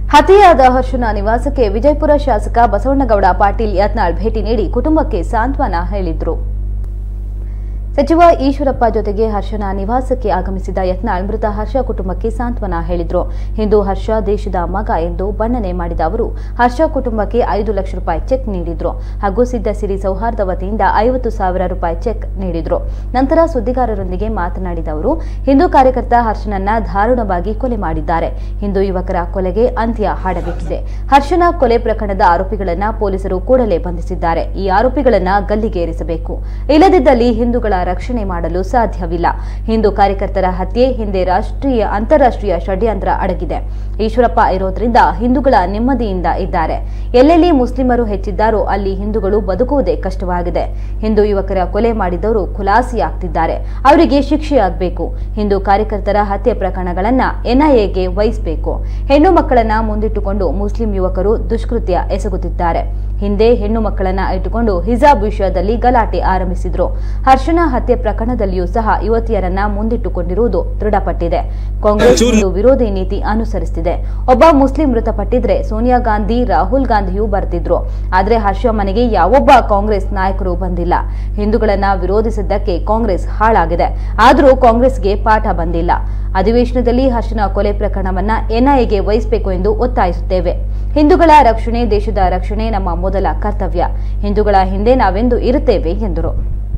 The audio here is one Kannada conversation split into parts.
ಹತ್ಯೆಯಾದ ಹರ್ಷನ ನಿವಾಸಕ್ಕೆ ವಿಜಯಪುರ ಶಾಸಕ ಬಸವಣ್ಣಗೌಡ ಪಾಟೀಲ್ ಯತ್ನಾಳ್ ಭೇಟಿ ನೀಡಿ ಕುಟುಂಬಕ್ಕೆ ಸಾಂತ್ವನ ಹೇಳಿದ್ರು ಸಚಿವ ಈಶ್ವರಪ್ಪ ಜೊತೆಗೆ ಹರ್ಷನ ನಿವಾಸಕ್ಕೆ ಆಗಮಿಸಿದ ಯತ್ನಾಳ್ ಮೃತ ಹರ್ಷ ಕುಟುಂಬಕ್ಕೆ ಸಾಂತ್ವನ ಹೇಳಿದ್ರು ಹಿಂದೂ ಹರ್ಷ ದೇಶದ ಮಗ ಎಂದು ಬಣ್ಣನೆ ಮಾಡಿದ ಅವರು ಹರ್ಷ ಕುಟುಂಬಕ್ಕೆ ಐದು ಲಕ್ಷ ರೂಪಾಯಿ ಚೆಕ್ ನೀಡಿದ್ರು ಹಾಗೂ ಸಿದ್ದಸಿರಿ ಸೌಹಾರ್ದ ವತಿಯಿಂದ ಐವತ್ತು ಸಾವಿರ ರೂಪಾಯಿ ಚೆಕ್ ನೀಡಿದ್ರು ನಂತರ ಸುದ್ದಿಗಾರರೊಂದಿಗೆ ಮಾತನಾಡಿದ ಅವರು ಹಿಂದೂ ಕಾರ್ಯಕರ್ತ ಹರ್ಷನನ್ನ ದಾರುಣವಾಗಿ ಕೊಲೆ ಮಾಡಿದ್ದಾರೆ ಹಿಂದೂ ಯುವಕರ ಕೊಲೆಗೆ ಅಂತ್ಯ ಹಾಡಬೇಕಿದೆ ಹರ್ಷನ ಕೊಲೆ ಪ್ರಕರಣದ ಆರೋಪಿಗಳನ್ನ ಪೊಲೀಸರು ಕೂಡಲೇ ಬಂಧಿಸಿದ್ದಾರೆ ಈ ಆರೋಪಿಗಳನ್ನ ಗಲ್ಲಿಗೇರಿಸಬೇಕು ಇಲ್ಲದಿದ್ದಲ್ಲಿ ಹಿಂದೂಗಳ ರಕ್ಷಣೆ ಮಾಡಲು ಸಾಧ್ಯವಿಲ್ಲ ಹಿಂದೂ ಕಾರ್ಯಕರ್ತರ ಹತ್ಯೆ ಹಿಂದೆ ರಾಷ್ಟ್ರೀಯ ಅಂತಾರಾಷ್ಟ್ರೀಯ ಷಡ್ಯಂತ್ರ ಅಡಗಿದೆ ಈಶ್ವರಪ್ಪ ಇರೋದ್ರಿಂದ ಹಿಂದೂಗಳ ನೆಮ್ಮದಿಯಿಂದ ಇದ್ದಾರೆ ಎಲ್ಲೆಲ್ಲಿ ಮುಸ್ಲಿಮರು ಹೆಚ್ಚಿದ್ದಾರೋ ಅಲ್ಲಿ ಹಿಂದೂಗಳು ಬದುಕುವುದೇ ಕಷ್ಟವಾಗಿದೆ ಹಿಂದೂ ಯುವಕರ ಕೊಲೆ ಮಾಡಿದವರು ಖುಲಾಸೆಯಾಗ್ತಿದ್ದಾರೆ ಅವರಿಗೆ ಶಿಕ್ಷೆಯಾಗಬೇಕು ಹಿಂದೂ ಕಾರ್ಯಕರ್ತರ ಹತ್ಯೆ ಪ್ರಕರಣಗಳನ್ನ ಎನ್ಐಎಗೆ ವಹಿಸಬೇಕು ಹೆಣ್ಣು ಮಕ್ಕಳನ್ನ ಮುಂದಿಟ್ಟುಕೊಂಡು ಮುಸ್ಲಿಂ ಯುವಕರು ದುಷ್ಕೃತ್ಯ ಎಸಗುತ್ತಿದ್ದಾರೆ ಹಿಂದೆ ಹೆಣ್ಣು ಮಕ್ಕಳನ್ನ ಇಟ್ಟುಕೊಂಡು ಹಿಜಾಬ್ ವಿಷಯದಲ್ಲಿ ಗಲಾಟೆ ಆರಂಭಿಸಿದ್ರು ಹರ್ಷನ ಹತ್ಯೆ ಪ್ರಕರಣದಲ್ಲಿಯೂ ಸಹ ಯುವತಿಯರನ್ನ ಮುಂದಿಟ್ಟುಕೊಂಡಿರುವುದು ದೃಢಪಟ್ಟಿದೆ ಕಾಂಗ್ರೆಸ್ ಒಂದು ವಿರೋಧಿ ನೀತಿ ಅನುಸರಿಸುತ್ತಿದೆ ಒಬ್ಬ ಮುಸ್ಲಿಂ ಮೃತಪಟ್ಟಿದ್ರೆ ಸೋನಿಯಾ ಗಾಂಧಿ ರಾಹುಲ್ ಗಾಂಧಿಯೂ ಬರ್ತಿದ್ರು ಆದ್ರೆ ಹರ್ಷ ಮನೆಗೆ ಯಾವೊಬ್ಬ ಕಾಂಗ್ರೆಸ್ ನಾಯಕರು ಬಂದಿಲ್ಲ ಹಿಂದೂಗಳನ್ನ ವಿರೋಧಿಸಿದ್ದಕ್ಕೆ ಕಾಂಗ್ರೆಸ್ ಹಾಳಾಗಿದೆ ಆದರೂ ಕಾಂಗ್ರೆಸ್ಗೆ ಪಾಠ ಬಂದಿಲ್ಲ ಅಧಿವೇಶನದಲ್ಲಿ ಹರ್ಷನ ಕೊಲೆ ಪ್ರಕರಣವನ್ನ ಎನ್ಐಎಗೆ ವಹಿಸಬೇಕು ಎಂದು ಒತ್ತಾಯಿಸುತ್ತೇವೆ ಹಿಂದೂಗಳ ರಕ್ಷಣೆ ದೇಶದ ರಕ್ಷಣೆ ನಮ್ಮ ಮೊದಲ ಕರ್ತವ್ಯ ಹಿಂದೂಗಳ ಹಿಂದೆ ನಾವೆಂದು ಇರುತ್ತೇವೆ ಎಂದರು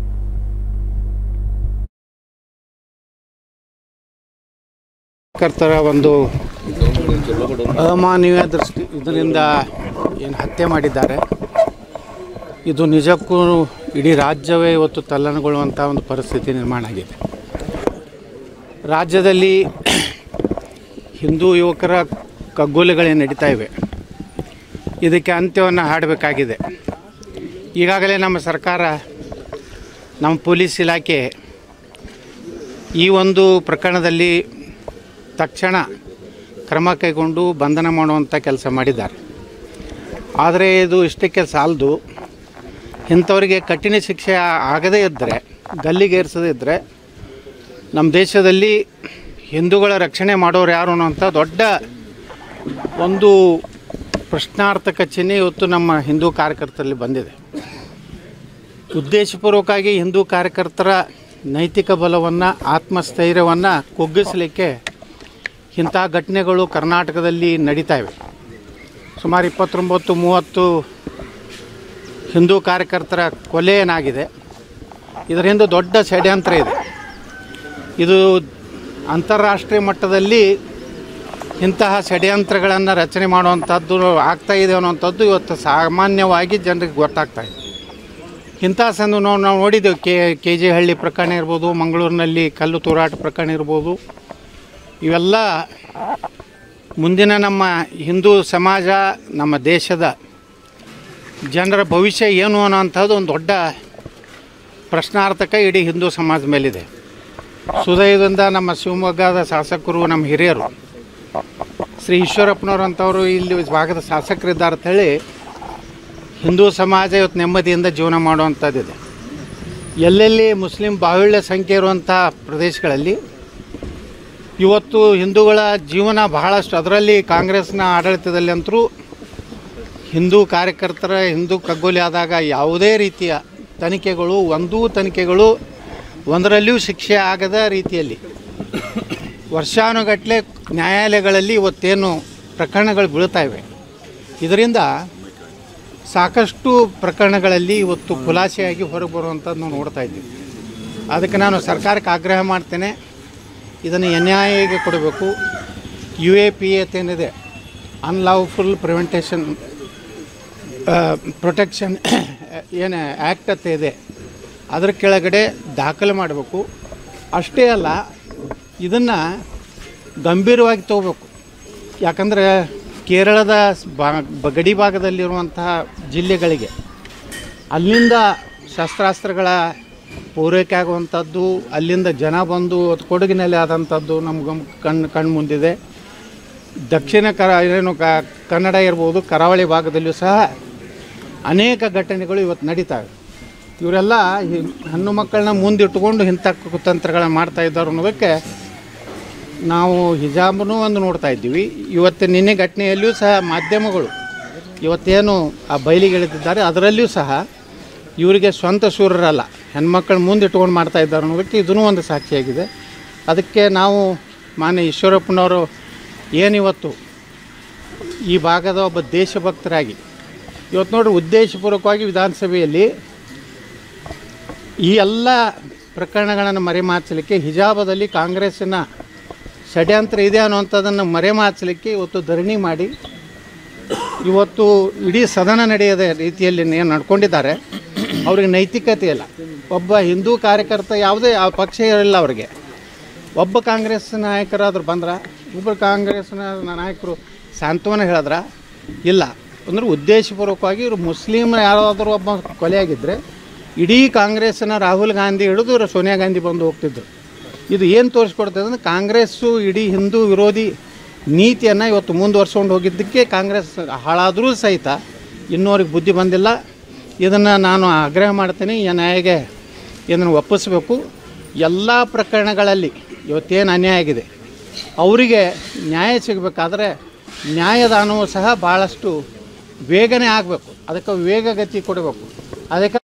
ಕರ್ತರ ಒಂದು ಅಮಾನವೀಯ ದೃಷ್ಟಿ ಇದರಿಂದ ಏನು ಹತ್ಯೆ ಮಾಡಿದ್ದಾರೆ ಇದು ನಿಜಕ್ಕೂ ಇಡೀ ರಾಜ್ಯವೇ ಇವತ್ತು ತಲ್ಲಣಗೊಳ್ಳುವಂಥ ಒಂದು ಪರಿಸ್ಥಿತಿ ನಿರ್ಮಾಣ ಆಗಿದೆ ರಾಜ್ಯದಲ್ಲಿ ಹಿಂದೂ ಯುವಕರ ಕಗ್ಗೊಲೆಗಳೇನು ನಡೀತಾ ಇವೆ ಇದಕ್ಕೆ ಅಂತ್ಯವನ್ನು ಹಾಡಬೇಕಾಗಿದೆ ಈಗಾಗಲೇ ನಮ್ಮ ಸರ್ಕಾರ ನಮ್ಮ ಪೊಲೀಸ್ ಇಲಾಖೆ ಈ ಒಂದು ಪ್ರಕರಣದಲ್ಲಿ ತಕ್ಷಣ ಕ್ರಮ ಕೈಗೊಂಡು ಬಂಧನ ಮಾಡುವಂಥ ಕೆಲಸ ಮಾಡಿದ್ದಾರೆ ಆದರೆ ಇದು ಇಷ್ಟಕ್ಕೆ ಸಾಲದು ಇಂಥವರಿಗೆ ಕಠಿಣ ಶಿಕ್ಷೆ ಆಗದೇ ಇದ್ದರೆ ಗಲ್ಲಿಗೇರಿಸದೇ ಇದ್ದರೆ ನಮ್ಮ ದೇಶದಲ್ಲಿ ಹಿಂದೂಗಳ ರಕ್ಷಣೆ ಮಾಡೋರು ಯಾರು ಅನ್ನೋಂಥ ದೊಡ್ಡ ಒಂದು ಪ್ರಶ್ನಾರ್ಥಕ ಚಿಹ್ನೆ ಇವತ್ತು ನಮ್ಮ ಹಿಂದೂ ಕಾರ್ಯಕರ್ತರಲ್ಲಿ ಬಂದಿದೆ ಉದ್ದೇಶಪೂರ್ವಕವಾಗಿ ಹಿಂದೂ ಕಾರ್ಯಕರ್ತರ ನೈತಿಕ ಬಲವನ್ನು ಆತ್ಮಸ್ಥೈರ್ಯವನ್ನು ಕುಗ್ಗಿಸಲಿಕ್ಕೆ ಇಂಥ ಘಟನೆಗಳು ಕರ್ನಾಟಕದಲ್ಲಿ ನಡೀತಾ ಇವೆ ಸುಮಾರು ಇಪ್ಪತ್ತೊಂಬತ್ತು ಮೂವತ್ತು ಹಿಂದೂ ಕಾರ್ಯಕರ್ತರ ಕೊಲೆ ಏನಾಗಿದೆ ಇದರಿಂದ ದೊಡ್ಡ ಷಡ್ಯಂತ್ರ ಇದೆ ಇದು ಅಂತಾರಾಷ್ಟ್ರೀಯ ಮಟ್ಟದಲ್ಲಿ ಇಂತಹ ಷಡ್ಯಂತ್ರಗಳನ್ನು ರಚನೆ ಮಾಡುವಂಥದ್ದು ಆಗ್ತಾ ಇದೆ ಅನ್ನುವಂಥದ್ದು ಇವತ್ತು ಸಾಮಾನ್ಯವಾಗಿ ಜನರಿಗೆ ಗೊತ್ತಾಗ್ತಾ ಇದೆ ಇಂಥ ಸಂದು ನಾವು ನಾವು ನೋಡಿದ್ದೇವೆ ಕೆ ಕೆ ಜಿ ಹಳ್ಳಿ ಪ್ರಕರಣ ಇರ್ಬೋದು ಮಂಗಳೂರಿನಲ್ಲಿ ಕಲ್ಲು ತೂರಾಟ ಪ್ರಕರಣ ಇರ್ಬೋದು ಇವೆಲ್ಲ ಮುಂದಿನ ನಮ್ಮ ಹಿಂದೂ ಸಮಾಜ ನಮ್ಮ ದೇಶದ ಜನರ ಭವಿಷ್ಯ ಏನು ಅನ್ನೋಂಥದ್ದು ಒಂದು ದೊಡ್ಡ ಪ್ರಶ್ನಾರ್ಥಕ ಇಡೀ ಹಿಂದೂ ಸಮಾಜ ಮೇಲಿದೆ ಸುದಯದಿಂದ ನಮ್ಮ ಶಿವಮೊಗ್ಗದ ಶಾಸಕರು ನಮ್ಮ ಹಿರಿಯರು ಶ್ರೀ ಈಶ್ವರಪ್ಪನವ್ರು ಅಂಥವರು ಇಲ್ಲಿ ಭಾಗದ ಶಾಸಕರಿದ್ದಾರೆ ಅಂತೇಳಿ ಹಿಂದೂ ಸಮಾಜ ಇವತ್ತು ನೆಮ್ಮದಿಯಿಂದ ಜೀವನ ಮಾಡುವಂಥದ್ದಿದೆ ಎಲ್ಲೆಲ್ಲಿ ಮುಸ್ಲಿಂ ಬಾಹುಳ್ಯ ಸಂಖ್ಯೆ ಇರುವಂಥ ಪ್ರದೇಶಗಳಲ್ಲಿ ಇವತ್ತು ಹಿಂದೂಗಳ ಜೀವನ ಬಹಳಷ್ಟು ಅದರಲ್ಲಿ ಕಾಂಗ್ರೆಸ್ನ ಆಡಳಿತದಲ್ಲಿ ಅಂತರೂ ಹಿಂದೂ ಕಾರ್ಯಕರ್ತರ ಹಿಂದೂ ಕಗ್ಗೊಲೆ ಆದಾಗ ಯಾವುದೇ ರೀತಿಯ ತನಿಖೆಗಳು ಒಂದೂ ತನಿಖೆಗಳು ಒಂದರಲ್ಲಿಯೂ ಶಿಕ್ಷೆ ಆಗದ ರೀತಿಯಲ್ಲಿ ವರ್ಷಾನುಗಟ್ಟಲೆ ನ್ಯಾಯಾಲಯಗಳಲ್ಲಿ ಇವತ್ತೇನು ಪ್ರಕರಣಗಳು ಬೀಳ್ತಾ ಇವೆ ಇದರಿಂದ ಸಾಕಷ್ಟು ಪ್ರಕರಣಗಳಲ್ಲಿ ಇವತ್ತು ಖುಲಾಸೆಯಾಗಿ ಹೊರಗೆ ಬರುವಂಥದ್ದು ನಾವು ನೋಡ್ತಾ ಇದ್ದೀವಿ ಅದಕ್ಕೆ ನಾನು ಸರ್ಕಾರಕ್ಕೆ ಆಗ್ರಹ ಮಾಡ್ತೇನೆ ಇದನ್ನು ಎನ್ ಐ ಎಗೆ ಕೊಡಬೇಕು ಯು ಎ ಪಿ ಏನಿದೆ ಅನ್ಲವ್ಫುಲ್ ಪ್ರಿವೆಂಟೇಷನ್ ಪ್ರೊಟೆಕ್ಷನ್ ಏನು ಆ್ಯಕ್ಟ್ ಅಂತ ಇದೆ ಅದ್ರ ಕೆಳಗಡೆ ದಾಖಲೆ ಮಾಡಬೇಕು ಅಷ್ಟೇ ಅಲ್ಲ ಇದನ್ನು ಗಂಭೀರವಾಗಿ ತಗೋಬೇಕು ಯಾಕಂದರೆ ಕೇರಳದ ಬಾ ಬ- ಗಡಿ ಭಾಗದಲ್ಲಿರುವಂತಹ ಜಿಲ್ಲೆಗಳಿಗೆ ಅಲ್ಲಿಂದ ಶಸ್ತ್ರಾಸ್ತ್ರಗಳ ಪೂರೈಕೆ ಆಗುವಂಥದ್ದು ಅಲ್ಲಿಂದ ಜನ ಬಂದು ಅದು ಕೊಡಗಿನಲ್ಲಿ ಆದಂಥದ್ದು ನಮ್ಗೆ ಕಣ್ಣು ಕಣ್ಣು ಮುಂದಿದೆ ದಕ್ಷಿಣ ಕರ ಏನು ಕ ಕನ್ನಡ ಇರ್ಬೋದು ಕರಾವಳಿ ಭಾಗದಲ್ಲಿಯೂ ಸಹ ಅನೇಕ ಘಟನೆಗಳು ಇವತ್ತು ನಡೀತಾವೆ ಇವರೆಲ್ಲ ಈ ಹೆಣ್ಣು ಮಕ್ಕಳನ್ನ ಮುಂದಿಟ್ಟುಕೊಂಡು ಇಂಥ ಕುತಂತ್ರಗಳನ್ನ ಮಾಡ್ತಾ ಇದ್ದಾರೆ ಅನ್ನೋದಕ್ಕೆ ನಾವು ಹಿಜಾಬನು ಒಂದು ನೋಡ್ತಾ ಇದ್ದೀವಿ ಇವತ್ತು ನಿನ್ನೆ ಘಟನೆಯಲ್ಲಿಯೂ ಸಹ ಮಾಧ್ಯಮಗಳು ಇವತ್ತೇನು ಆ ಬಯಲಿಗೆ ಇಳಿದಿದ್ದಾರೆ ಅದರಲ್ಲಿಯೂ ಸಹ ಇವರಿಗೆ ಸ್ವಂತ ಸೂರರಲ್ಲ ಹೆಣ್ಮಕ್ಳ ಮುಂದೆ ಇಟ್ಕೊಂಡು ಮಾಡ್ತಾ ಇದ್ದಾರೆ ಅನ್ನೋದಕ್ಕೆ ಇದೂ ಒಂದು ಸಾಕ್ಷಿಯಾಗಿದೆ ಅದಕ್ಕೆ ನಾವು ಮಾನ್ಯ ಈಶ್ವರಪ್ಪನವರು ಏನಿವತ್ತು ಈ ಭಾಗದ ಒಬ್ಬ ದೇಶಭಕ್ತರಾಗಿ ಇವತ್ತು ನೋಡಿ ಉದ್ದೇಶಪೂರ್ವಕವಾಗಿ ವಿಧಾನಸಭೆಯಲ್ಲಿ ಈ ಎಲ್ಲ ಪ್ರಕರಣಗಳನ್ನು ಮರೆಮಾಚಲಿಕ್ಕೆ ಹಿಜಾಬದಲ್ಲಿ ಕಾಂಗ್ರೆಸ್ಸಿನ ಷಡ್ಯಂತ್ರ ಇದೆ ಅನ್ನುವಂಥದ್ದನ್ನು ಮರೆಮಾಚಲಿಕ್ಕೆ ಇವತ್ತು ಧರಣಿ ಮಾಡಿ ಇವತ್ತು ಇಡೀ ಸದನ ನಡೆಯದ ರೀತಿಯಲ್ಲಿ ಏನು ನಡ್ಕೊಂಡಿದ್ದಾರೆ ಅವ್ರಿಗೆ ನೈತಿಕತೆ ಇಲ್ಲ ಒಬ್ಬ ಹಿಂದೂ ಕಾರ್ಯಕರ್ತ ಯಾವುದೇ ಆ ಪಕ್ಷ ಇರಲಿಲ್ಲ ಅವರಿಗೆ ಒಬ್ಬ ಕಾಂಗ್ರೆಸ್ ನಾಯಕರಾದ್ರು ಬಂದ್ರ ಒಬ್ಬರು ಕಾಂಗ್ರೆಸ್ನ ನಾಯಕರು ಸಾಂತ್ವನ ಹೇಳಿದ್ರ ಇಲ್ಲ ಅಂದ್ರೆ ಉದ್ದೇಶಪೂರ್ವಕವಾಗಿ ಇವರು ಮುಸ್ಲಿಮ್ ಯಾರಾದರೂ ಒಬ್ಬ ಕೊಲೆಯಾಗಿದ್ದರೆ ಇಡೀ ಕಾಂಗ್ರೆಸ್ನ ರಾಹುಲ್ ಗಾಂಧಿ ಹಿಡಿದು ಇವ್ರು ಸೋನಿಯಾ ಗಾಂಧಿ ಬಂದು ಹೋಗ್ತಿದ್ರು ಇದು ಏನು ತೋರಿಸ್ಕೊಡ್ತದೆ ಅಂದರೆ ಕಾಂಗ್ರೆಸ್ಸು ಇಡೀ ಹಿಂದೂ ವಿರೋಧಿ ನೀತಿಯನ್ನು ಇವತ್ತು ಮುಂದುವರ್ಸ್ಕೊಂಡು ಹೋಗಿದ್ದಕ್ಕೆ ಕಾಂಗ್ರೆಸ್ ಹಾಳಾದರೂ ಸಹಿತ ಇನ್ನೂವರೆಗೆ ಬುದ್ಧಿ ಬಂದಿಲ್ಲ ಇದನ್ನು ನಾನು ಆಗ್ರಹ ಮಾಡ್ತೀನಿ ಈ ನ್ಯಾಯಗೆ ಇದನ್ನು ಒಪ್ಪಿಸಬೇಕು ಎಲ್ಲ ಪ್ರಕರಣಗಳಲ್ಲಿ ಇವತ್ತೇನು ಅನ್ಯಾಯ ಆಗಿದೆ ಅವರಿಗೆ ನ್ಯಾಯ ಸಿಗಬೇಕಾದ್ರೆ ನ್ಯಾಯದಾನವೂ ಸಹ ಭಾಳಷ್ಟು ಬೇಗನೆ ಆಗಬೇಕು ಅದಕ್ಕೆ ವೇಗಗತಿ ಕೊಡಬೇಕು ಅದಕ್ಕೆ